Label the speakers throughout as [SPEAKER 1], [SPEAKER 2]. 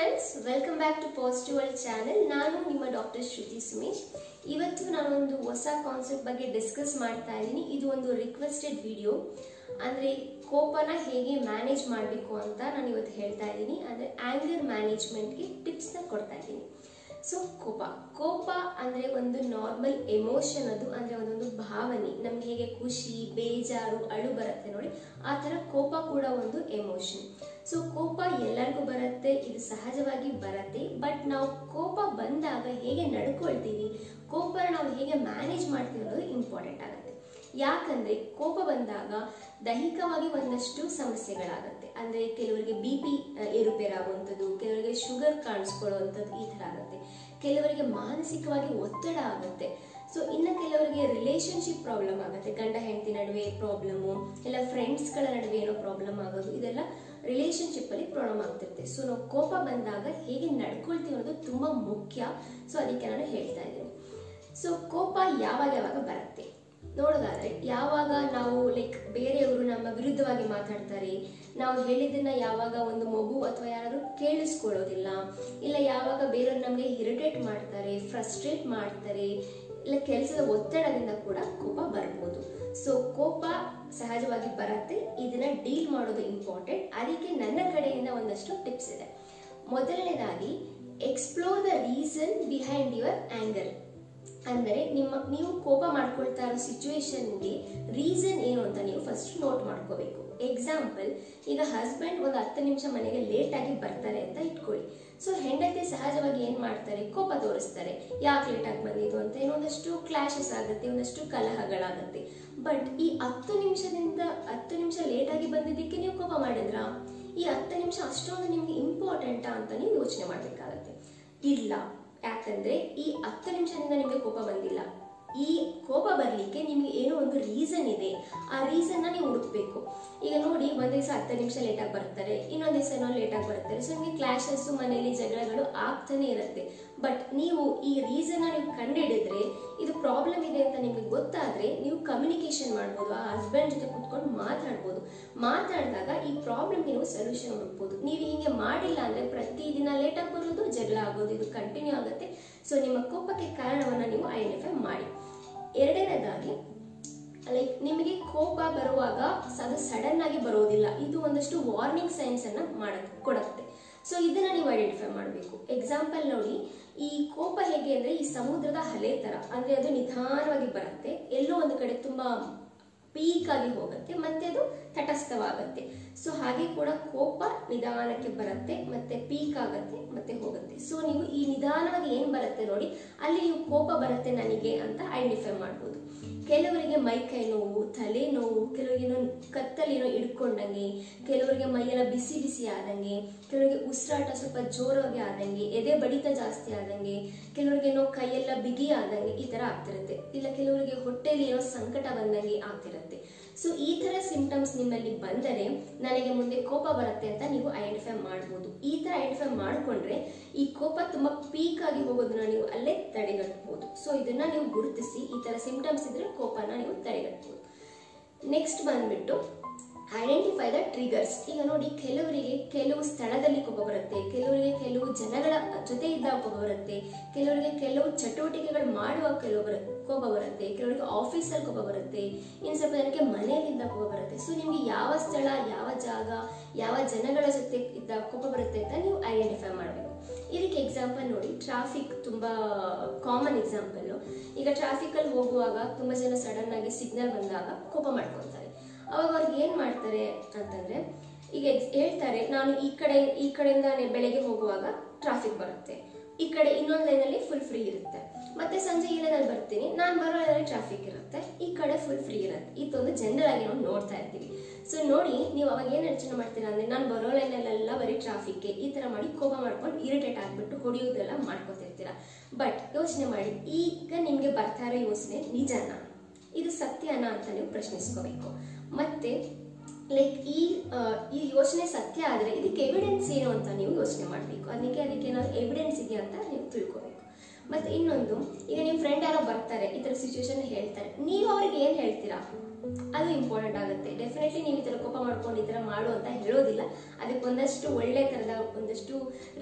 [SPEAKER 1] friends welcome back to positive world channel ನಾನು ನಿಮ್ಮ doctor ಶ್ರುತಿ ಸುಮೇಶ್ ಇವತ್ತು ನಾನೊಂದು ಹೊಸ ಕಾನ್ಸೆಪ್ಟ್ ಬಗ್ಗೆ ಡಿಸ್ಕಸ್ ಮಾಡ್ತಾ ಇದ್ದೀನಿ ಇದು ಒಂದು ರಿಕ್ವೆಸ್ಟೆಡ್ ವಿಡಿಯೋ ಅಂದರೆ ಕೋಪನ ಹೇಗೆ ಮ್ಯಾನೇಜ್ ಮಾಡಬೇಕು ಅಂತ ನಾನು ಇವತ್ತು ಹೇಳ್ತಾ ಇದ್ದೀನಿ ಅಂದರೆ ಆ್ಯಂಗರ್ ಮ್ಯಾನೇಜ್ಮೆಂಟ್ಗೆ ಟಿಪ್ಸ್ನ ಕೊಡ್ತಾ ಇದ್ದೀನಿ ಸೊ ಕೋಪ ಕೋಪ ಅಂದರೆ ಒಂದು ನಾರ್ಮಲ್ ಎಮೋಷನ್ ಅದು ಅಂದರೆ ಒಂದೊಂದು ಭಾವನೆ ನಮ್ಗೆ ಹೇಗೆ ಖುಷಿ ಬೇಜಾರು ಅಳು ಬರುತ್ತೆ ನೋಡಿ ಆ ಥರ ಕೋಪ ಕೂಡ ಒಂದು ಎಮೋಷನ್ ಸೊ ಕೋಪ ಎಲ್ಲರಿಗೂ ಬರುತ್ತೆ ಇದು ಸಹಜವಾಗಿ ಬರುತ್ತೆ ಬಟ್ ನಾವು ಕೋಪ ಬಂದಾಗ ಹೇಗೆ ನಡ್ಕೊಳ್ತೀವಿ ಕೋಪನ ನಾವು ಹೇಗೆ ಮ್ಯಾನೇಜ್ ಮಾಡ್ತೀವಿ ಅನ್ನೋದು ಇಂಪಾರ್ಟೆಂಟ್ ಆಗುತ್ತೆ ಯಾಕಂದ್ರೆ ಕೋಪ ಬಂದಾಗ ದೈಹಿಕವಾಗಿ ಒಂದಷ್ಟು ಸಮಸ್ಯೆಗಳಾಗುತ್ತೆ ಅಂದ್ರೆ ಕೆಲವರಿಗೆ ಬಿ ಪಿ ಏರುಪೇರಾಗುವಂಥದ್ದು ಕೆಲವರಿಗೆ ಶುಗರ್ ಕಾಣಿಸ್ಕೊಳ್ಳುವಂಥದ್ದು ಈ ಥರ ಆಗುತ್ತೆ ಕೆಲವರಿಗೆ ಮಾನಸಿಕವಾಗಿ ಒತ್ತಡ ಆಗುತ್ತೆ ಸೊ ಇನ್ನು ಕೆಲವರಿಗೆ ರಿಲೇಶನ್ಶಿಪ್ ಪ್ರಾಬ್ಲಮ್ ಆಗುತ್ತೆ ಗಂಡ ಹೆಂಡತಿ ನಡುವೆ ಪ್ರಾಬ್ಲಮ್ಮು ಇಲ್ಲ ಫ್ರೆಂಡ್ಸ್ಗಳ ನಡುವೆ ಏನೋ ಪ್ರಾಬ್ಲಮ್ ಆಗೋದು ಇದೆಲ್ಲ ರಿಲೇಶನ್ಶಿಪ್ ಅಲ್ಲಿ ಪ್ರಾಬ್ಲಮ್ ಆಗ್ತಿರುತ್ತೆ ಸೊ ನಾವು ಕೋಪ ಬಂದಾಗ ಹೇಗೆ ನಡ್ಕೊಳ್ತೀವಿ ಅನ್ನೋದು ತುಂಬಾ ಮುಖ್ಯ ಸೊ ಅದಕ್ಕೆ ನಾನು ಹೇಳ್ತಾ ಇದ್ದೀನಿ ಸೊ ಕೋಪ ಯಾವಾಗ ಯಾವಾಗ ಬರುತ್ತೆ ನೋಡೋದಾದ್ರೆ ಯಾವಾಗ ನಾವು ಲೈಕ್ ಬೇರೆಯವರು ನಮ್ಮ ವಿರುದ್ಧವಾಗಿ ಮಾತಾಡ್ತಾರೆ ನಾವು ಹೇಳಿದ್ದನ್ನ ಯಾವಾಗ ಒಂದು ಮಗು ಅಥವಾ ಯಾರಾದ್ರೂ ಕೇಳಿಸ್ಕೊಳ್ಳೋದಿಲ್ಲ ಇಲ್ಲ ಯಾವಾಗ ಬೇರೆಯವ್ರು ನಮಗೆ ಇರಿಟೇಟ್ ಮಾಡ್ತಾರೆ ಫ್ರಸ್ಟ್ರೇಟ್ ಮಾಡ್ತಾರೆ ಇಲ್ಲ ಕೆಲಸದ ಒತ್ತಡದಿಂದ ಕೂಡ ಕೋಪ ಬರ್ಬೋದು ಸೊ ಕೋಪ ಸಹಜವಾಗಿ ಬರುತ್ತೆ ಇದನ್ನ ಡೀಲ್ ಮಾಡೋದು ಇಂಪಾರ್ಟೆಂಟ್ ಅದಕ್ಕೆ ನನ್ನ ಕಡೆಯಿಂದ ಒಂದಷ್ಟು ಟಿಪ್ಸ್ ಇದೆ ಮೊದಲನೇದಾಗಿ explore the reason behind your anger ಅಂದರೆ ನಿಮ್ಮ ನೀವು ಕೋಪ ಮಾಡ್ಕೊಳ್ತಾ ಇರೋ ಸಿಚುವೇಶನ್ಗೆ ರೀಸನ್ ಏನು ಅಂತ ನೀವು ಫಸ್ಟ್ ನೋಟ್ ಮಾಡ್ಕೋಬೇಕು ಎಕ್ಸಾಂಪಲ್ ಈಗ ಹಸ್ಬೆಂಡ್ ಒಂದು ಹತ್ತು ನಿಮಿಷ ಮನೆಗೆ ಲೇಟ್ ಆಗಿ ಬರ್ತಾರೆ ಅಂತ ಇಟ್ಕೊಳ್ಳಿ ಸೊ ಹೆಂಡತಿ ಸಹಜವಾಗಿ ಏನ್ ಮಾಡ್ತಾರೆ ಕೋಪ ತೋರಿಸ್ತಾರೆ ಯಾಕೆ ಲೇಟ್ ಆಗಿ ಬಂದಿದ್ದು ಅಂತ ಏನೋ ಒಂದಷ್ಟು ಕ್ಲಾಶಸ್ ಆಗುತ್ತೆ ಒಂದಷ್ಟು ಕಲಹಗಳಾಗುತ್ತೆ ಬಟ್ ಈ ಹತ್ತು ನಿಮಿಷದಿಂದ ಹತ್ತು ನಿಮಿಷ ಲೇಟ್ ಆಗಿ ಬಂದಿದ್ದಕ್ಕೆ ನೀವು ಕೋಪ ಮಾಡಿದ್ರಾ ಈ ಹತ್ತು ನಿಮಿಷ ಅಷ್ಟೊಂದು ನಿಮ್ಗೆ ಇಂಪಾರ್ಟೆಂಟಾ ಅಂತ ನೀವು ಯೋಚನೆ ಮಾಡ್ಬೇಕಾಗತ್ತೆ ಇಲ್ಲ ಯಾಕಂದ್ರೆ ಈ ಹತ್ತು ನಿಮಿಷದಿಂದ ನಿಮಗೆ ಕೋಪ ಬಂದಿಲ್ಲ ಈ ಕೋಪ ಬರ್ಲಿಕ್ಕೆ ನಿಮ್ಗೆ ಏನೋ ಒಂದು ರೀಸನ್ ಇದೆ ಆ ರೀಸನ್ ನೀವು ಹುಡುಕ್ಬೇಕು ಈಗ ನೋಡಿ ಒಂದ್ ದಿವಸ ಹತ್ತು ನಿಮಿಷ ಲೇಟ್ ಆಗಿ ಬರ್ತಾರೆ ಇನ್ನೊಂದ್ ದಿವಸ ಏನೋ ಲೇಟ್ ಆಗಿ ಬರ್ತಾರೆ ಸೊ ನಿಮಗೆ ಕ್ಲಾಶಸ್ ಮನೆಯಲ್ಲಿ ಜಗಳಗಳು ಆಗ್ತಾನೆ ಇರುತ್ತೆ ಬಟ್ ನೀವು ಈ ರೀಸನ್ ನೀವು ಕಂಡುಹಿಡಿದ್ರೆ ಇದು ಪ್ರಾಬ್ಲಮ್ ಇದೆ ಅಂತ ನಿಮ್ಗೆ ಗೊತ್ತಾದ್ರೆ ನೀವು ಕಮ್ಯುನಿಕೇಶನ್ ಮಾಡ್ಬೋದು ಆ ಹಸ್ಬೆಂಡ್ ಜೊತೆ ಕುತ್ಕೊಂಡು ಮಾತಾಡ್ಬೋದು ಮಾತಾಡಿದಾಗ ಈ ಪ್ರಾಬ್ಲಮ್ಗೆ ನೀವು ಸೊಲ್ಯೂಷನ್ ಹುಡುಕ್ಬೋದು ನೀವು ಹೀಗೆ ಮಾಡಿಲ್ಲ ಅಂದ್ರೆ ಪ್ರತಿದಿನ ಲೇಟ್ ಆಗಿ ಬರೋದು ಜಗಳ ಆಗೋದು ಇದು ಕಂಟಿನ್ಯೂ ಆಗುತ್ತೆ ಸೊ ನಿಮ್ಮ ಕೋಪಕ್ಕೆ ಕಾರಣವನ್ನ ನೀವು ಐಡೆಂಟಿಫೈ ಮಾಡಿ ಎರಡನೇದಾಗಿ ಲೈಕ್ ನಿಮಗೆ ಕೋಪ ಬರುವಾಗ ಅದು ಸಡನ್ ಆಗಿ ಬರೋದಿಲ್ಲ ಇದು ಒಂದಷ್ಟು ವಾರ್ನಿಂಗ್ ಸೈನ್ಸ್ ಅನ್ನ ಮಾಡ ಕೊಡುತ್ತೆ ಸೊ ಇದನ್ನ ನೀವು ಐಡೆಂಟಿಫೈ ಮಾಡಬೇಕು ಎಕ್ಸಾಂಪಲ್ ನೋಡಿ ಈ ಕೋಪ ಹೇಗೆ ಅಂದ್ರೆ ಈ ಸಮುದ್ರದ ಅಲೆ ತರ ಅಂದ್ರೆ ಅದು ನಿಧಾನವಾಗಿ ಬರುತ್ತೆ ಎಲ್ಲೋ ಒಂದು ಕಡೆ ತುಂಬಾ ಪೀಕ್ ಆಗಿ ಹೋಗುತ್ತೆ ಮತ್ತೆ ಅದು ತಟಸ್ಥವಾಗುತ್ತೆ ಸೊ ಹಾಗೆ ಕೂಡ ಕೋಪ ನಿಧಾನಕ್ಕೆ ಬರುತ್ತೆ ಮತ್ತೆ ಪೀಕ್ ಆಗುತ್ತೆ ಮತ್ತೆ ಹೋಗುತ್ತೆ ಸೊ ನೀವು ಈ ನಿಧಾನವಾಗಿ ಏನ್ ಬರುತ್ತೆ ನೋಡಿ ಅಲ್ಲಿ ನೀವು ಕೋಪ ಬರುತ್ತೆ ನನಗೆ ಅಂತ ಐಡೆಂಟಿಫೈ ಮಾಡ್ಬೋದು ಕೆಲವರಿಗೆ ಮೈಕೈ ನೋವು ತಲೆ ನೋವು ಕೆಲವರಿಗೆ ಏನೋ ಕತ್ತಲ್ಲಿ ಏನೋ ಇಡ್ಕೊಂಡಂಗೆ ಕೆಲವರಿಗೆ ಮೈಯೆಲ್ಲ ಬಿಸಿ ಬಿಸಿ ಆದಂಗೆ ಕೆಲವರಿಗೆ ಉಸಿರಾಟ ಸ್ವಲ್ಪ ಜೋರಾಗಿ ಆದಂಗೆ ಎದೆ ಬಡಿತ ಜಾಸ್ತಿ ಆದಂಗೆ ಕೆಲವರಿಗೆ ಏನೋ ಕೈಯೆಲ್ಲ ಬಿಗಿ ಆದಂಗೆ ಈ ತರ ಆಗ್ತಿರುತ್ತೆ ಇಲ್ಲ ಕೆಲವರಿಗೆ ಹೊಟ್ಟೆಲಿ ಏನೋ ಸಂಕಟ ಬಂದಂಗೆ ಆಗ್ತಿರುತ್ತೆ ಸೊ ಈ ತರ ಸಿಂಟಮ್ಸ್ ನಿಮ್ಮಲ್ಲಿ ಬಂದರೆ ನನಗೆ ಮುಂದೆ ಕೋಪ ಬರುತ್ತೆ ಅಂತ ನೀವು ಐಡೆಂಟಿಫೈ ಮಾಡ್ಬೋದು ಈ ತರ ಐಡೆಂಟಿಫೈ ಮಾಡ್ಕೊಂಡ್ರೆ ಈ ಕೋಪ ತುಂಬಾ ಪೀಕ್ ಆಗಿ ಹೋಗೋದನ್ನ ನೀವು ಅಲ್ಲೇ ತಡೆಗಟ್ಟಬಹುದು ಸೊ ಇದನ್ನ ನೀವು ಗುರುತಿಸಿ ಈ ತರ ಸಿಂಟಮ್ಸ್ ಇದ್ರೆ ಕೋಪನ ನೀವು ತಡೆಗಟ್ಟಬಹುದು ನೆಕ್ಸ್ಟ್ ಬಂದ್ಬಿಟ್ಟು ಐಡೆಂಟಿಫೈ ದ ಟ್ರಿಗರ್ಸ್ ಈಗ ನೋಡಿ ಕೆಲವರಿಗೆ ಕೆಲವು ಸ್ಥಳದಲ್ಲಿ ಕೋಪ ಬರುತ್ತೆ ಕೆಲವರಿಗೆ ಕೆಲವು ಜನಗಳ ಜೊತೆ ಇದ್ದಾಗ ಕೋಪ ಬರುತ್ತೆ ಕೆಲವರಿಗೆ ಕೆಲವು ಚಟುವಟಿಕೆಗಳು ಮಾಡುವಾಗ ಕೆಲವು ಬರ ಕೋಪ ಬರುತ್ತೆ ಕೆಲವರಿಗೆ ಆಫೀಸಲ್ಲಿ ಕೋಪ ಬರುತ್ತೆ ಇನ್ನು ಸ್ವಲ್ಪ ಜನಕ್ಕೆ ಮನೆಯಲ್ಲಿದ್ದ ಕೋಪ ಬರುತ್ತೆ ಸೊ ನಿಮ್ಗೆ ಯಾವ ಸ್ಥಳ ಯಾವ ಜಾಗ ಯಾವ ಜನಗಳ ಜೊತೆ ಇದ್ದಾಗ ಕೋಪ ಬರುತ್ತೆ ಅಂತ ನೀವು ಐಡೆಂಟಿಫೈ ಮಾಡಬೇಕು ಇದಕ್ಕೆ ಎಕ್ಸಾಂಪಲ್ ನೋಡಿ ಟ್ರಾಫಿಕ್ ತುಂಬಾ ಕಾಮನ್ ಎಕ್ಸಾಂಪಲ್ ಈಗ ಟ್ರಾಫಿಕ್ ಅಲ್ಲಿ ಹೋಗುವಾಗ ತುಂಬಾ ಜನ ಸಡನ್ ಆಗಿ ಸಿಗ್ನಲ್ ಬಂದಾಗ ಕೋಪ ಮಾಡ್ಕೊತಾರೆ ಅವಾಗ ಅವ್ರಿಗೆ ಏನ್ ಮಾಡ್ತಾರೆ ಅಂತಂದ್ರೆ ಈಗ ex- ಹೇಳ್ತಾರೆ ನಾನು ಈ ಕಡೆ ಈ ಕಡೆಯಿಂದ ಬೆಳಗ್ಗೆ ಹೋಗುವಾಗ ಟ್ರಾಫಿಕ್ ಬರುತ್ತೆ ಈ ಕಡೆ ಇನ್ನೊಂದು ಲೈನಲ್ಲಿ ಫುಲ್ ಫ್ರೀ ಇರುತ್ತೆ ಮತ್ತೆ ಸಂಜೆ ಈ ಲೈನಲ್ಲಿ ಬರ್ತೀನಿ ನಾನು ಬರೋ ಲೈನಲ್ಲಿ ಟ್ರಾಫಿಕ್ ಇರುತ್ತೆ ಈ ಕಡೆ ಫುಲ್ ಫ್ರೀ ಇರುತ್ತೆ ಇದೊಂದು ಜನರಲ್ ಆಗಿ ನಾವು ನೋಡ್ತಾ ಇರ್ತೀವಿ ಸೊ ನೋಡಿ ನೀವು ಅವಾಗ ಏನ್ ಯೋಚನೆ ಮಾಡ್ತೀರಾ ಅಂದ್ರೆ ನಾನು ಬರೋ ಲೈನಲ್ಲೆಲ್ಲ ಬರೀ ಟ್ರಾಫಿಕ್ ಈ ತರ ಮಾಡಿ ಕೋಪ ಮಾಡ್ಕೊಂಡು ಇರಿಟೇಟ್ ಆಗ್ಬಿಟ್ಟು ಹೊಡಿಯೋದೆಲ್ಲ ಮಾಡ್ಕೊತಿರ್ತೀರಾ ಬಟ್ ಯೋಚನೆ ಮಾಡಿ ಈಗ ನಿಮ್ಗೆ ಬರ್ತಾ ಇರೋ ಯೋಚನೆ ನಿಜನಾ ಇದು ಸತ್ಯನಾ ಅಂತ ನೀವು ಪ್ರಶ್ನಿಸ್ಕೋಬೇಕು ಮತ್ತೆ ಲೈಕ್ ಈ ಆ, ಈ ಯೋಚನೆ ಸತ್ಯ ಆದ್ರೆ ಇದಕ್ಕೆ ಎವಿಡೆನ್ಸ್ ಏನು ಅಂತ ನೀವು ಯೋಚನೆ ಮಾಡಬೇಕು ಅದಕ್ಕೆ ಅದಕ್ಕೆ ಏನಾದ್ರು ಎವಿಡೆನ್ಸ್ ಇದೆಯಾ ಅಂತ ನೀವು ತಿಳ್ಕೋಬೇಕು ಮತ್ತೆ ಇನ್ನೊಂದು ಈಗ ನಿಮ್ಮ ಫ್ರೆಂಡ್ ಯಾರೋ ಬರ್ತಾರೆ ಈ ತರ ಸಿಚುವೇಶನ್ ಹೇಳ್ತಾರೆ ನೀವು ಅವ್ರಿಗೆ ಏನ್ ಹೇಳ್ತೀರಾ ಅದು ಇಂಪಾರ್ಟೆಂಟ್ ಆಗುತ್ತೆ ಡೆಫಿನೆಟ್ಲಿ ನೀವು ಈ ತರ ಕೋಪ ಮಾಡ್ಕೊಂಡು ಈ ತರ ಮಾಡು ಅಂತ ಹೇಳೋದಿಲ್ಲ ಅದಕ್ಕೆ ಒಂದಷ್ಟು ಒಳ್ಳೆ ತರದ ಒಂದಷ್ಟು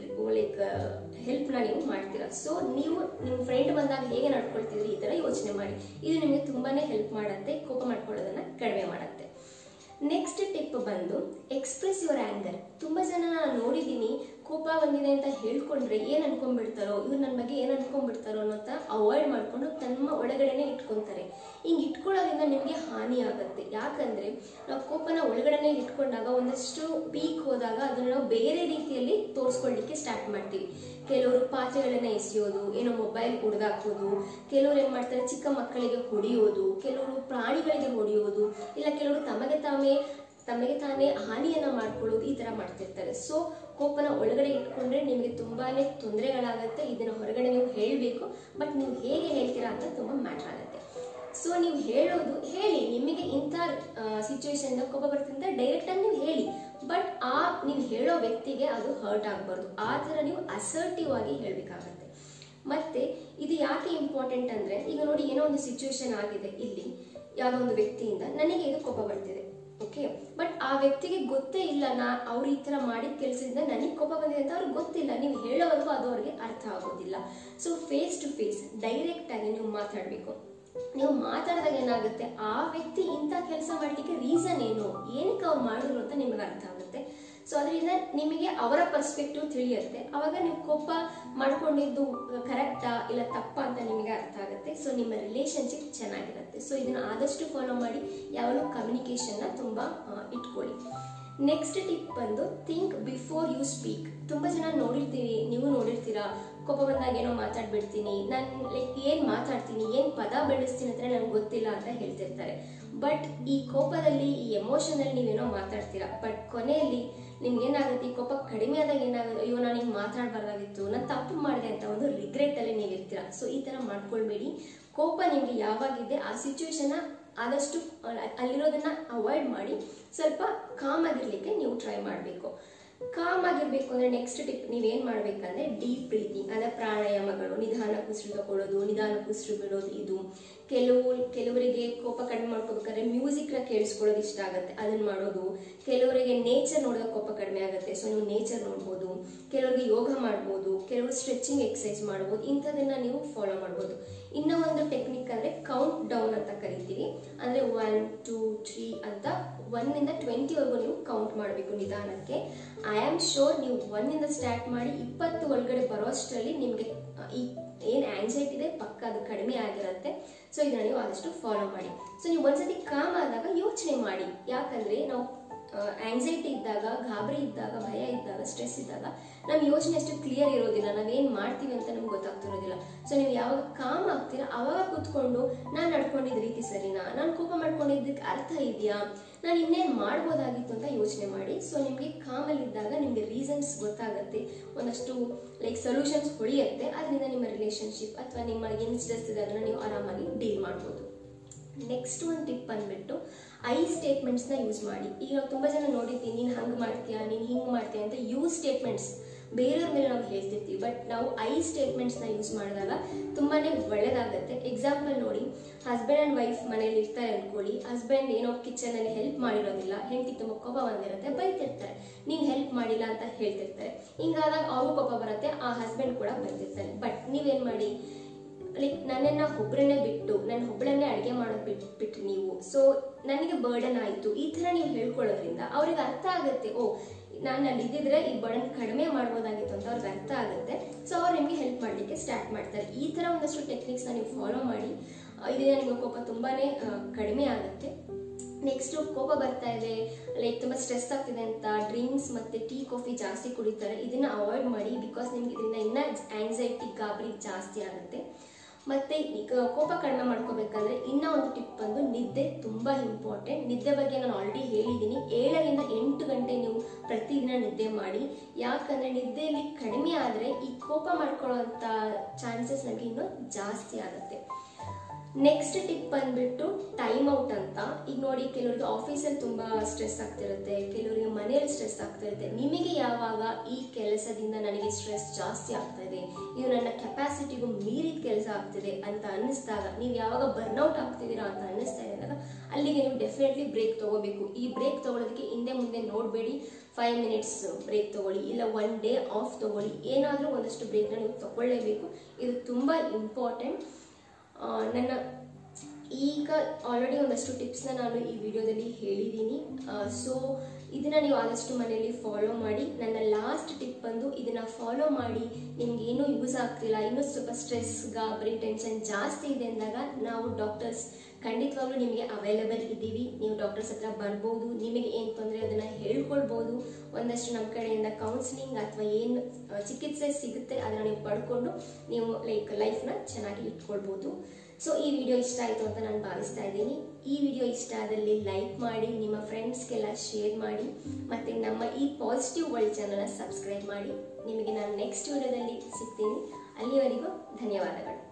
[SPEAKER 1] ಲೈಕ್ ಹೆಲ್ಪ್ನ ನೀವು ಮಾಡ್ತೀರಾ ಸೊ ನೀವು ನಿಮ್ಮ ಫ್ರೆಂಡ್ ಬಂದಾಗ ಹೇಗೆ ನಡ್ಕೊಳ್ತಿದ್ರಿ ಈ ಥರ ಯೋಚನೆ ಮಾಡಿ ಇದು ನಿಮಗೆ ತುಂಬಾನೇ ಹೆಲ್ಪ್ ಮಾಡುತ್ತೆ ಕೋಪ ಮಾಡ್ಕೊಳ್ಳೋದನ್ನ ಕಡಿಮೆ ಮಾಡುತ್ತೆ ನೆಕ್ಸ್ಟ್ ಟಿಪ್ ಬಂದು ಎಕ್ಸ್ಪ್ರೆಸ್ ಯುವರ್ ಆ್ಯಂಗರ್ ತುಂಬ ಜನ ನಾನು ನೋಡಿದ್ದೀನಿ ಕೋಪ ಬಂದಿದೆ ಅಂತ ಹೇಳ್ಕೊಂಡ್ರೆ ಏನು ಅನ್ಕೊಂಡ್ಬಿಡ್ತಾರೋ ಇವ್ರು ನನ್ನ ಬಗ್ಗೆ ಏನು ಅನ್ಕೊಂಡ್ಬಿಡ್ತಾರೋ ಅನ್ನೋಂತ ಅವಾಯ್ಡ್ ಮಾಡ್ಕೊಂಡು ತಮ್ಮ ಒಳಗಡೆನೆ ಇಟ್ಕೊಂತಾರೆ ಹಿಂಗೆ ಇಟ್ಕೊಳ್ಳೋದ್ರಿಂದ ನಿಮಗೆ ಹಾನಿ ಆಗುತ್ತೆ ಯಾಕಂದ್ರೆ ನಾವು ಕೋಪನ ಒಳಗಡೆನೆ ಇಟ್ಕೊಂಡಾಗ ಒಂದಷ್ಟು ಪೀಕ್ ಹೋದಾಗ ಅದನ್ನ ನಾವು ಬೇರೆ ರೀತಿಯಲ್ಲಿ ತೋರಿಸ್ಕೊಳ್ಳಿಕ್ಕೆ ಸ್ಟಾರ್ಟ್ ಮಾಡ್ತೀವಿ ಕೆಲವರು ಪಾತ್ರೆಗಳನ್ನ ಎಸೆಯೋದು ಏನೋ ಮೊಬೈಲ್ ಕುಡ್ದಾಕೋದು ಕೆಲವರು ಏನ್ ಮಾಡ್ತಾರೆ ಚಿಕ್ಕ ಮಕ್ಕಳಿಗೆ ಹೊಡೆಯೋದು ಕೆಲವರು ಪ್ರಾಣಿಗಳಿಗೆ ಹೊಡೆಯೋದು ಇಲ್ಲ ಕೆಲವರು ತಮಗೆ ತಾವೇ ತಮಗೆ ತಾನೇ ಹಾನಿಯನ್ನ ಮಾಡ್ಕೊಳ್ಳೋದು ಈ ತರ ಮಾಡ್ತಿರ್ತಾರೆ ಸೊ ಕೋಪನ ಒಳಗಡೆ ಇಟ್ಕೊಂಡ್ರೆ ನಿಮಗೆ ತುಂಬಾನೇ ತೊಂದರೆಗಳಾಗತ್ತೆ ಇದನ್ನ ಹೊರಗಡೆ ನೀವು ಹೇಳಬೇಕು ಬಟ್ ನೀವು ಹೇಗೆ ಹೇಳ್ತೀರಾ ಅಂತ ತುಂಬಾ ಮ್ಯಾಟರ್ ಆಗುತ್ತೆ ಸೊ ನೀವು ಹೇಳೋದು ಹೇಳಿ ನಿಮಗೆ ಇಂಥ ಸಿಚುವೇಶನ್ ಕೋಪ ಬರ್ತಿಂದ ಡೈರೆಕ್ಟ್ ಆಗಿ ನೀವು ಹೇಳಿ ಬಟ್ ಆ ನೀವು ಹೇಳೋ ವ್ಯಕ್ತಿಗೆ ಅದು ಹರ್ಟ್ ಆಗಬಾರ್ದು ಆ ಥರ ನೀವು ಅಸರ್ಟಿವ್ ಆಗಿ ಹೇಳಬೇಕಾಗತ್ತೆ ಮತ್ತೆ ಇದು ಯಾಕೆ ಇಂಪಾರ್ಟೆಂಟ್ ಅಂದ್ರೆ ಈಗ ನೋಡಿ ಏನೋ ಒಂದು ಸಿಚುವೇಶನ್ ಆಗಿದೆ ಇಲ್ಲಿ ಯಾವುದೋ ಒಂದು ವ್ಯಕ್ತಿಯಿಂದ ನನಗೆ ಇದು ಕೋಪ ಬರ್ತಿದೆ ಓಕೆ ಬಟ್ ಆ ವ್ಯಕ್ತಿಗೆ ಗೊತ್ತೇ ಇಲ್ಲ ನಾ ಅವ್ರು ಈ ತರ ಮಾಡಿದ ಕೆಲಸದಿಂದ ನನಗೆ ಕೋಪ ಬಂದಿದೆ ಅಂತ ಅವ್ರಿಗೆ ಗೊತ್ತಿಲ್ಲ ನೀವು ಹೇಳೋವರೆಗೂ ಅದು ಅವ್ರಿಗೆ ಅರ್ಥ ಆಗೋದಿಲ್ಲ so face to face direct ಆಗಿ ನೀವು ಮಾತಾಡಬೇಕು ನೀವು ಮಾತಾಡಿದಾಗ ಏನಾಗುತ್ತೆ ಆ ವ್ಯಕ್ತಿ ಇಂಥ ಕೆಲಸ ಮಾಡಲಿಕ್ಕೆ ರೀಸನ್ ಏನು ಏನಕ್ಕೆ ಅವ್ರು ಮಾಡಿದ್ರು ಅಂತ ನಿಮಗೆ ಅರ್ಥ ಆಗುತ್ತೆ ಸೊ ಅದರಿಂದ ನಿಮಗೆ ಅವರ ಪರ್ಸ್ಪೆಕ್ಟಿವ್ ತಿಳಿಯುತ್ತೆ ಅವಾಗ ನೀವು ಕೋಪ ಮಾಡ್ಕೊಂಡಿದ್ದು ಕರೆಕ್ಟಾ ಇಲ್ಲ ತಪ್ಪಾ ಅಂತ ನಿಮಗೆ ಅರ್ಥ ಆಗುತ್ತೆ ಸೊ ನಿಮ್ಮ ರಿಲೇಶನ್ಶಿಪ್ ಚೆನ್ನಾಗಿರುತ್ತೆ ಸೊ ಇದನ್ನ ಆದಷ್ಟು ಫಾಲೋ ಮಾಡಿ ಯಾವಾಗಲೂ ಕಮ್ಯುನಿಕೇಶನ್ನ ತುಂಬಾ ಆ, ಇಟ್ಕೊಳ್ಳಿ ನೆಕ್ಸ್ಟ್ ಟಿಪ್ ಬಂದು ಥಿಂಕ್ ಬಿಫೋರ್ ಯು ಸ್ಪೀಕ್ ತುಂಬಾ ಜನ ನೋಡಿರ್ತೀವಿ ನೀವು ನೋಡಿರ್ತೀರಾ ಕೋಪ ಬಂದಾಗ ಏನೋ ಮಾತಾಡ್ಬಿಡ್ತೀನಿ ನಾನು ಲೈಕ್ ಏನ್ ಮಾತಾಡ್ತೀನಿ ಏನ್ ಪದ ಬೆಳೆಸ್ತೀನಿ ಅಂತ ನನಗೆ ಗೊತ್ತಿಲ್ಲ ಅಂತ ಹೇಳ್ತಿರ್ತಾರೆ ಬಟ್ ಈ ಕೋಪದಲ್ಲಿ ಈ ಎಮೋಷನ್ ಅಲ್ಲಿ ನೀವೇನೋ ಮಾತಾಡ್ತೀರಾ ಬಟ್ ಕೊನೆಯಲ್ಲಿ ನಿಮ್ಗೆ ಏನಾಗುತ್ತೆ ಈ ಕೋಪ ಕಡಿಮೆ ಆದಾಗ ಏನಾಗುತ್ತೆ ಅಯ್ಯೋ ನಾನು ಹಿಂಗೆ ಮಾತಾಡಬಾರ್ದಾಗಿತ್ತು ನಾನು ತಪ್ಪು ಮಾಡಿದೆ ಅಂತ ಒಂದು ರಿಗ್ರೆಟ್ ಅಲ್ಲಿ ನೀವು ಇರ್ತೀರಾ ಸೊ ಈ ತರ ಮಾಡ್ಕೊಳ್ಬೇಡಿ ಕೋಪ ನಿಮ್ಗೆ ಯಾವಾಗಿದೆ ಆ ಸಿಚುವೇಶನ್ ಆದಷ್ಟು ಅ- ಅಲ್ಲಿರೋದನ್ನ ಅವಾಯ್ಡ್ ಮಾಡಿ ಸ್ವಲ್ಪ ಕಾಮ್ ಆಗಿರ್ಲಿಕ್ಕೆ ನೀವು ಟ್ರೈ ಮಾಡಬೇಕು ಕಾಮ್ ಆಗಿರ್ಬೇಕು ಅಂದ್ರೆ ನೆಕ್ಸ್ಟ್ ಟಿಪ್ ನೀವೇನ್ ಮಾಡ್ಬೇಕಂದ್ರೆ ಡೀಪ್ ಬ್ರೀತಿಂಗ್ ಅಂದ್ರೆ ಪ್ರಾಣಾಯಾಮಗಳು ನಿಧಾನ ಉಸಿರು ತಗೊಳ್ಳೋದು ನಿಧಾನ ಉಸಿರು ಬಿಡೋದು ಇದು ಕೆಲವು ಕೆಲವರಿಗೆ ಕೋಪ ಕಡಿಮೆ ಮಾಡ್ಕೋಬೇಕಾದ್ರೆ ಮ್ಯೂಸಿಕ್ ನ ಕೇಳಿಸ್ಕೊಳ್ಳೋದು ಇಷ್ಟ ಆಗುತ್ತೆ ಅದನ್ನ ಮಾಡೋದು ಕೆಲವರಿಗೆ ನೇಚರ್ ನೋಡೋದು ಕೋಪ ಕಡಿಮೆ ಆಗುತ್ತೆ ಸೊ ನೀವು ನೇಚರ್ ನೋಡ್ಬೋದು ಕೆಲವರಿಗೆ ಯೋಗ ಮಾಡ್ಬೋದು ಕೆಲವರು ಸ್ಟ್ರೆಚಿಂಗ್ ಎಕ್ಸಸೈಸ್ ಮಾಡ್ಬೋದು ಇಂಥದನ್ನ ನೀವು ಫಾಲೋ ಮಾಡ್ಬೋದು ಇನ್ನ ಒಂದು ಟೆಕ್ನಿಕ್ ಅಂದ್ರೆ ಕೌಂಟ್ ಡೌನ್ ಅಂತ ಕರಿತೀವಿ ಅಂದ್ರೆ ಒನ್ ಟೂ ತ್ರೀ ಅಂತ ಒನ್ನಿಂದ ಟ್ವೆಂಟಿವರೆಗೂ ನೀವು ಕೌಂಟ್ ಮಾಡಬೇಕು ನಿಧಾನಕ್ಕೆ ಐ ಆಮ್ ಶೋರ್ ನೀವು ಒನ್ನಿಂದ ಸ್ಟಾರ್ಟ್ ಮಾಡಿ ಇಪ್ಪತ್ತು ಒಳಗಡೆ ಬರೋಷ್ಟರಲ್ಲಿ ನಿಮಗೆ ಈ ಏನು ಆಂಗ್ಸೈಟಿ ಇದೆ ಪಕ್ಕ ಅದು ಕಡಿಮೆ ಆಗಿರುತ್ತೆ ಸೊ ಇದನ್ನ ನೀವು ಆದಷ್ಟು ಫಾಲೋ ಮಾಡಿ ಸೊ ನೀವು ಒಂದ್ಸತಿ ಕಾಮ್ ಆದಾಗ ಯೋಚನೆ ಮಾಡಿ ಯಾಕಂದ್ರೆ ನಾವು ಆಂಗ್ಸೈಟಿ ಇದ್ದಾಗ ಗಾಬರಿ ಇದ್ದಾಗ ಭಯ ಇದ್ದಾಗ ಸ್ಟ್ರೆಸ್ ಇದ್ದಾಗ ನಮ್ಮ ಯೋಚನೆ ಅಷ್ಟು ಕ್ಲಿಯರ್ ಇರೋದಿಲ್ಲ ನಾವೇನ್ ಮಾಡ್ತೀವಿ ಅಂತ ನಮ್ಗೆ ಗೊತ್ತಾಗ್ತಿರೋದಿಲ್ಲ ಸೊ ನೀವು ಯಾವಾಗ ಕಾಮ್ ಆಗ್ತೀರಾ ಅವಾಗ ಕೂತ್ಕೊಂಡು ನಾನು ನಡ್ಕೊಂಡಿದ್ದ ರೀತಿ ಸರಿನಾ ನಾನು ಕೋಪ ಮಾಡ್ಕೊಂಡಿದ್ದಕ್ಕೆ ಅರ್ಥ ಇದೆಯಾ ನಾನು ಇನ್ನೇನು ಮಾಡ್ಬೋದಾಗಿತ್ತು ಅಂತ ಯೋಚನೆ ಮಾಡಿ ಸೊ ನಿಮಗೆ ಕಾಮಲ್ಲಿ ಇದ್ದಾಗ ನಿಮಗೆ ರೀಸನ್ಸ್ ಗೊತ್ತಾಗುತ್ತೆ ಒಂದಷ್ಟು ಲೈಕ್ ಸೊಲ್ಯೂಷನ್ಸ್ ಹೊಳೆಯುತ್ತೆ ಅದರಿಂದ ನಿಮ್ಮ ರಿಲೇಶನ್ಶಿಪ್ ಅಥವಾ ನಿಮ್ಮ ಏನು ಸ್ಟ್ರೆಸ್ ಇದೆ ಅದನ್ನ ನೀವು ಆರಾಮಾಗಿ ಡೀಲ್ ಮಾಡ್ಬೋದು ನೆಕ್ಸ್ಟ್ ಒಂದು ಟಿಪ್ ಬಂದ್ಬಿಟ್ಟು ಐ ಸ್ಟೇಟ್ಮೆಂಟ್ಸ್ನ ಯೂಸ್ ಮಾಡಿ ಈಗ ನಾವು ತುಂಬ ಜನ ನೋಡಿರ್ತೀವಿ ನೀನು ಹಂಗೆ ಮಾಡ್ತೀಯಾ ನೀನು ಹಿಂಗೆ ಮಾಡ್ತೀಯಾ ಅಂತ ಯೂಸ್ ಸ್ಟೇಟ್ಮೆಂಟ್ಸ್ ಬೇರೆಯವ್ರ ಮೇಲೆ ನಾವು ಹೇಳ್ತಿರ್ತೀವಿ ಬಟ್ ನಾವು ಐ ಸ್ಟೇಟ್ಮೆಂಟ್ಸ್ನ ಯೂಸ್ ಮಾಡಿದಾಗ ತುಂಬಾನೇ ಒಳ್ಳೇದಾಗುತ್ತೆ ಎಕ್ಸಾಂಪಲ್ ನೋಡಿ ಹಸ್ಬೆಂಡ್ ಆ್ಯಂಡ್ ವೈಫ್ ಮನೇಲಿ ಇರ್ತಾರೆ ಅನ್ಕೊಳ್ಳಿ ಹಸ್ಬೆಂಡ್ ಏನೋ ಕಿಚನಲ್ಲಿ ಹೆಲ್ಪ್ ಮಾಡಿರೋದಿಲ್ಲ ಹೆಂಡತಿ ತುಂಬ ಕೋಪ ಬಂದಿರುತ್ತೆ ಬೈತಿರ್ತಾರೆ ನೀನು ಹೆಲ್ಪ್ ಮಾಡಿಲ್ಲ ಅಂತ ಹೇಳ್ತಿರ್ತಾರೆ ಹಿಂಗಾದಾಗ ಅವ್ರಿಗೂ ಕೋಪ ಬರುತ್ತೆ ಆ ಹಸ್ಬೆಂಡ್ ಕೂಡ ಬೈತಿರ್ತಾರೆ ಬಟ್ ನೀವೇನು ಮಾಡಿ ಲೈಕ್ ನನ್ನನ್ನ ಒಬ್ಬರನ್ನೇ ಬಿಟ್ಟು ನನ್ನ ಒಬ್ಬಳನ್ನೇ ಅಡುಗೆ ಮಾಡೋದು ಬಿಟ್ಟು ಬಿಟ್ರಿ ನೀವು ಸೊ ನನಗೆ ಬರ್ಡನ್ ಆಯಿತು ಈ ಥರ ನೀವು ಹೇಳ್ಕೊಳ್ಳೋದ್ರಿಂದ ಅವ್ರಿಗೆ ಅರ್ಥ ಆಗುತ್ತೆ ಓ ನಾನು ಅಲ್ಲಿ ಇದ್ದಿದ್ರೆ ಈ ಬರ್ಡನ್ ಕಡಿಮೆ ಮಾಡ್ಬೋದಾಗಿತ್ತು ಅಂತ ಅವ್ರಿಗೆ ಅರ್ಥ ಆಗುತ್ತೆ ಸೊ ಅವ್ರು ನಿಮಗೆ ಹೆಲ್ಪ್ ಮಾಡಲಿಕ್ಕೆ ಸ್ಟಾರ್ಟ್ ಮಾಡ್ತಾರೆ ಈ ಥರ ಒಂದಷ್ಟು ಟೆಕ್ನಿಕ್ಸ್ನ ನೀವು ಫಾಲೋ ಮಾಡಿ ಆ, ಇದರಿಂದ ನಿಮ್ಮ ಕೋಪ ತುಂಬಾ ಕಡಿಮೆ ಆಗುತ್ತೆ ನೆಕ್ಸ್ಟ್ ಕೋಪ ಬರ್ತಾ ಇದೆ ಲೈಕ್ ತುಂಬ ಸ್ಟ್ರೆಸ್ ಆಗ್ತಿದೆ ಅಂತ ಡ್ರಿಂಕ್ಸ್ ಮತ್ತೆ ಟೀ ಕಾಫಿ ಜಾಸ್ತಿ ಕುಡಿತಾರೆ ಇದನ್ನ ಅವಾಯ್ಡ್ ಮಾಡಿ ಬಿಕಾಸ್ ನಿಮ್ಗೆ ಇದರಿಂದ ಇನ್ನ ಆಂಗ್ಸೈಟಿ ಗಾಬರಿ ಜಾಸ್ತಿ ಆಗುತ್ತೆ ಮತ್ತೆ ಈಗ ಕೋಪ ಕಡಿಮೆ ಮಾಡ್ಕೋಬೇಕಂದ್ರೆ ಇನ್ನ ಒಂದು ಟಿಪ್ ಬಂದು ನಿದ್ದೆ ತುಂಬಾ ಇಂಪಾರ್ಟೆಂಟ್ ನಿದ್ದೆ ಬಗ್ಗೆ ನಾನು ಆಲ್ರೆಡಿ ಹೇಳಿದ್ದೀನಿ ಏಳರಿಂದ ಎಂಟು ಗಂಟೆ ನೀವು ಪ್ರತಿದಿನ ನಿದ್ದೆ ಮಾಡಿ ಯಾಕಂದ್ರೆ ನಿದ್ದೆಯಲ್ಲಿ ಕಡಿಮೆ ಆದ್ರೆ ಈ ಕೋಪ ಮಾಡ್ಕೊಳ್ಳೋಂಥ ಚಾನ್ಸಸ್ ನಮಗೆ ಇನ್ನೂ ಜಾಸ್ತಿ ಆಗುತ್ತೆ ನೆಕ್ಸ್ಟ್ ಟಿಪ್ ಬಂದ್ಬಿಟ್ಟು ಟೈಮ್ ಔಟ್ ಅಂತ ಈಗ ನೋಡಿ ಕೆಲವರಿಗೆ ಆಫೀಸಲ್ಲಿ ತುಂಬ ಸ್ಟ್ರೆಸ್ ಆಗ್ತಿರುತ್ತೆ ಕೆಲವರಿಗೆ ಮನೆಯಲ್ಲಿ ಸ್ಟ್ರೆಸ್ ಆಗ್ತಿರುತ್ತೆ ನಿಮಗೆ ಯಾವಾಗ ಈ ಕೆಲಸದಿಂದ ನನಗೆ ಸ್ಟ್ರೆಸ್ ಜಾಸ್ತಿ ಆಗ್ತಾ ಇದೆ ಇದು ನನ್ನ ಕೆಪಾಸಿಟಿಗೂ ಮೀರಿದ ಕೆಲಸ ಆಗ್ತಿದೆ ಅಂತ ಅನ್ನಿಸ್ದಾಗ ನೀವು ಯಾವಾಗ ಬರ್ನೌಟ್ ಆಗ್ತಿದ್ದೀರಾ ಅಂತ ಅನ್ನಿಸ್ತಾ ಇದ್ದಾಗ ಅಲ್ಲಿಗೆ ನೀವು ಡೆಫಿನೆಟ್ಲಿ ಬ್ರೇಕ್ ತಗೋಬೇಕು ಈ ಬ್ರೇಕ್ ತಗೊಳ್ಳೋದಕ್ಕೆ ಹಿಂದೆ ಮುಂದೆ ನೋಡಬೇಡಿ ಫೈವ್ ಮಿನಿಟ್ಸ್ ಬ್ರೇಕ್ ತಗೊಳ್ಳಿ ಇಲ್ಲ ಒನ್ ಡೇ ಆಫ್ ತಗೊಳ್ಳಿ ಏನಾದರೂ ಒಂದಷ್ಟು ಬ್ರೇಕ್ನ ನೀವು ತಗೊಳ್ಳೇಬೇಕು ಇದು ತುಂಬ ಇಂಪಾರ್ಟೆಂಟ್ ನನ್ನ ಈಗ ಆಲ್ರೆಡಿ ಒಂದಷ್ಟು ಟಿಪ್ಸ್ನ ನಾನು ಈ ವಿಡಿಯೋದಲ್ಲಿ ಹೇಳಿದ್ದೀನಿ ಸೊ ಇದನ್ನ ನೀವು ಆದಷ್ಟು ಮನೆಯಲ್ಲಿ ಫಾಲೋ ಮಾಡಿ ನನ್ನ ಲಾಸ್ಟ್ ಟಿಪ್ ಬಂದು ಇದನ್ನ ಫಾಲೋ ಮಾಡಿ ನಿಮ್ಗೆ ಏನೂ ಯೂಸ್ ಆಗ್ತಿಲ್ಲ ಇನ್ನೂ ಸ್ವಲ್ಪ ಸ್ಟ್ರೆಸ್ ಗಾಬರಿ ಟೆನ್ಷನ್ ಜಾಸ್ತಿ ಇದೆ ಅಂದಾಗ ನಾವು ಡಾಕ್ಟರ್ಸ್ ಖಂಡಿತವಾಗ್ಲೂ ನಿಮಗೆ ಅವೈಲೇಬಲ್ ಇದ್ದೀವಿ ನೀವು ಡಾಕ್ಟರ್ಸ್ ಹತ್ರ ಬರ್ಬೋದು ನಿಮಗೆ ಏನು ತೊಂದರೆ ಅದನ್ನು ಹೇಳ್ಕೊಳ್ಬೋದು ಒಂದಷ್ಟು ನಮ್ಮ ಕಡೆಯಿಂದ ಕೌನ್ಸಿಲಿಂಗ್ ಅಥವಾ ಏನು ಚಿಕಿತ್ಸೆ ಸಿಗುತ್ತೆ ಅದನ್ನು ನೀವು ಪಡ್ಕೊಂಡು ನೀವು ಲೈಕ್ ಲೈಫ್ನ ಚೆನ್ನಾಗಿ ಇಟ್ಕೊಳ್ಬೋದು ಸೊ ಈ ವಿಡಿಯೋ ಇಷ್ಟ ಆಯಿತು ಅಂತ ನಾನು ಭಾವಿಸ್ತಾ ಇದ್ದೀನಿ ಈ ವಿಡಿಯೋ ಇಷ್ಟ ಆದಲ್ಲಿ ಲೈಕ್ ಮಾಡಿ ನಿಮ್ಮ ಫ್ರೆಂಡ್ಸ್ಗೆಲ್ಲ ಶೇರ್ ಮಾಡಿ ಮತ್ತು ನಮ್ಮ ಈ ಪಾಸಿಟಿವ್ ವರ್ಲ್ಡ್ ಚಾನಲ್ನ ಸಬ್ಸ್ಕ್ರೈಬ್ ಮಾಡಿ ನಿಮಗೆ ನಾನು ನೆಕ್ಸ್ಟ್ ವಿಡಿಯೋದಲ್ಲಿ ಸಿಗ್ತೀನಿ ಅಲ್ಲಿವರೆಗೂ ಧನ್ಯವಾದಗಳು